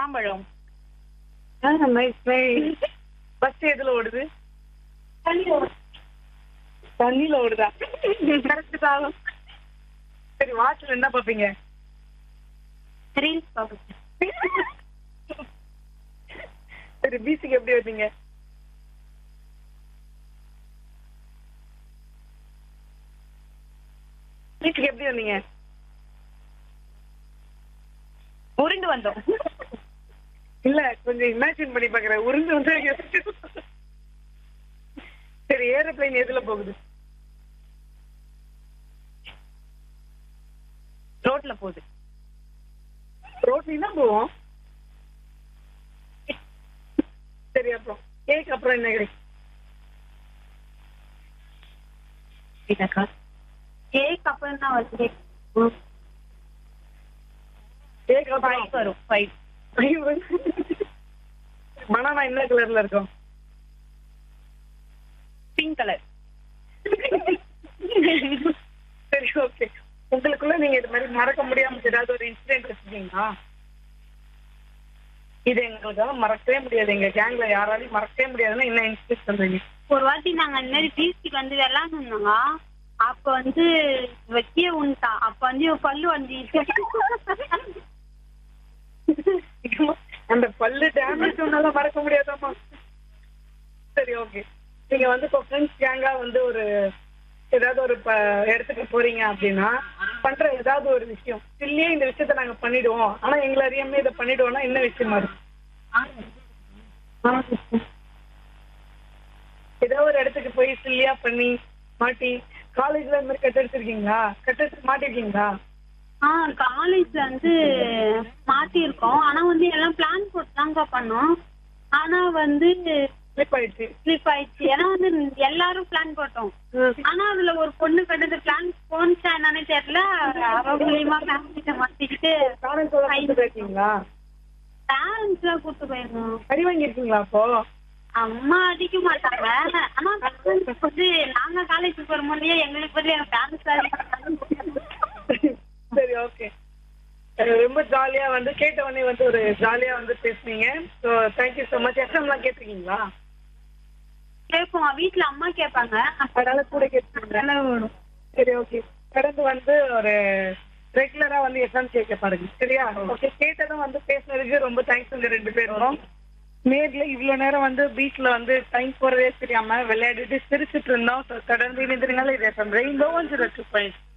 மாம்பழம் nice nice bus எதுல ஓடுது தண்ணியில ஓடுதா கரெக்ட் தான் சரி வாட்ச்ல என்ன பாப்பீங்க ரீல்ஸ் பார்ப்பேன் சரி பீச்சுக்கு எப்படி வருவீங்க பீச்சுக்கு எப்படி வந்தீங்க உருண்டு வந்தோம் இல்ல கொஞ்சம் இமேஜின் பண்ணி பாக்குறேன் உருந்து வந்து சரி ஏரோப்ளைன் எதுல போகுது ரோட்ல போகுது ரோட்லயும் தான் போவோம் சரி அப்புறம் கேக் அப்புறம் என்ன கிடைக்கும் இதக்கா கேக் அப்புறம் தான் வருது கேக் ஃபைவ் அப்புறம் வரும் ஃபைவ் பனானா என்ன கலர்ல இருக்கும் பிங்க் கலர் சரி ஓகே உங்களுக்குள்ள நீங்க இது மாதிரி மறக்க முடியாம ஏதாவது ஒரு இன்சிடென்ட் வச்சிருக்கீங்களா இது எங்களுக்காக மறக்கவே முடியாது எங்க கேங்ல யாராலையும் மறக்கவே முடியாதுன்னா என்ன இன்சிடென்ட் சொல்றீங்க ஒரு வாட்டி நாங்க இந்த மாதிரி பீச்சுக்கு வந்து விளாண்டுருந்தோங்க அப்ப வந்து வைக்க உண்டா அப்ப வந்து இவ பல்லு வந்து அந்த பல்லு டேமேஜ் ஒன்னால மறக்க முடியாதாமா சரி ஓகே நீங்க வந்து இப்போ ஃப்ரெண்ட்ஸ் கேங்கா வந்து ஒரு ஏதாவது ஒரு ப- இடத்துக்கு போறீங்க அப்படின்னா பண்ற ஏதாவது ஒரு விஷயம் இல்லையே இந்த விஷயத்த நாங்க பண்ணிடுவோம் ஆனா எங்களை அறியாம இதை பண்ணிடுவோம்னா என்ன விஷயமா இருக்கும் ஏதோ ஒரு இடத்துக்கு போய் சில்லியா பண்ணி மாட்டி காலேஜ்ல இந்த மாதிரி கட்டடிச்சிருக்கீங்களா கட்டடிச்சு மாட்டிருக்கீங்களா ஆ காலேஜ்ல வந்து மாட்டியிருக்கோம் ஆனா வந்து எல்லாம் பிளான் போட்டு தாங்க பண்ணோம் ஆனா வந்து ஸ்லிப் ஆயிடுச்சு ஸ்லிப் ஆயிடுச்சு ஏன்னா வந்து எல்லாரும் பிளான் போட்டோம் ஆனா அதுல ஒரு பொண்ணு கட்டது பிளான் போனுச்சா என்னன்னு தெரியல அவ மூலியமா ஃபேமிலிட்ட மாட்டிக்கிட்டு பேரண்ட்ஸோட கூட்டு போயிருக்கீங்களா பேரண்ட்ஸ் எல்லாம் கூட்டு போயிருந்தோம் அடி வாங்கியிருக்கீங்களா அப்போ அம்மா அடிக்க மாட்டாங்க ஆனா parents வந்து நாங்க காலேஜ் போற முன்னாடியே எங்களுக்கு பதில் எங்க பேரண்ட்ஸ் சரி ஓகே ரொம்ப ஜாலியா வந்து கேட்ட உடனே வந்து ஒரு ஜாலியா வந்து பேசுனீங்க ஸோ தேங்க்யூ ஸோ மச் எஃப்எம்லாம் கேட்டிருக்கீங்களா கேட்போம் வீட்ல அம்மா கேட்பாங்க அதனால கூட கேட்டுருக்கீங்க சரி ஓகே தொடர்ந்து வந்து ஒரு ரெகுலரா வந்து எஃப்எம் கேட்க பாருங்க சரியா ஓகே கேட்டதும் வந்து பேசுனதுக்கு ரொம்ப தேங்க்ஸ் உங்க ரெண்டு பேரும் நேர்ல இவ்வளவு நேரம் வந்து பீச்ல வந்து டைம் போறதே தெரியாம விளையாடிட்டு சிரிச்சிட்டு இருந்தோம் So, தொடர்ந்து இணைந்திருங்கள் இது FM rainbow one zero two point